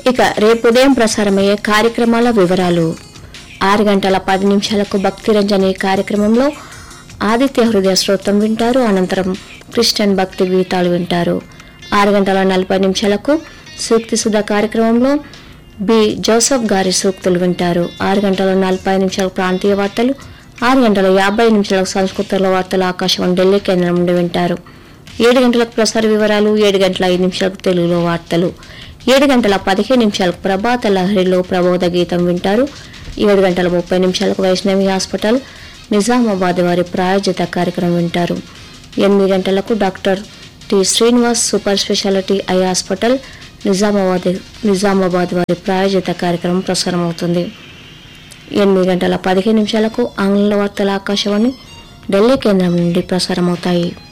ఇక రేపు ఉదయం ప్రసారమయ్యే కార్యక్రమాల వివరాలు ఆరు గంటల పది నిమిషాలకు భక్తి రంజని కార్యక్రమంలో ఆదిత్య హృదయ శ్రోతం వింటారు అనంతరం క్రిస్టియన్ భక్తి గీతాలు వింటారు ఆరు గంటల నలభై నిమిషాలకు సూక్తి సుధా కార్యక్రమంలో బి జోసఫ్ గారి సూక్తులు వింటారు ఆరు గంటల నలభై నిమిషాలకు ప్రాంతీయ వార్తలు ఆరు గంటల యాభై నిమిషాలకు సంస్కృతంలో వార్తలు ఆకాశవాణి ఢిల్లీ కేంద్రం నుండి వింటారు ఏడు గంటలకు ప్రసార వివరాలు ఏడు గంటల ఐదు నిమిషాలకు తెలుగులో వార్తలు ఏడు గంటల పదిహేను నిమిషాలకు ప్రభాత లహరిలో ప్రబోధ గీతం వింటారు ఏడు గంటల ముప్పై నిమిషాలకు వైష్ణవి హాస్పిటల్ నిజామాబాద్ వారి ప్రాయోజిత కార్యక్రమం వింటారు ఎనిమిది గంటలకు doctor T Srinivas super speciality eye hospital Nizamabad Nizamabad వారి ప్రాయోజిత కార్యక్రమం ప్రసారం అవుతుంది ఎనిమిది గంటల పదిహేను నిమిషాలకు ఆంగ్ల వార్తల ఆకాశవాణి ఢిల్లీ కేంద్రం నుండి ప్రసారం అవుతాయి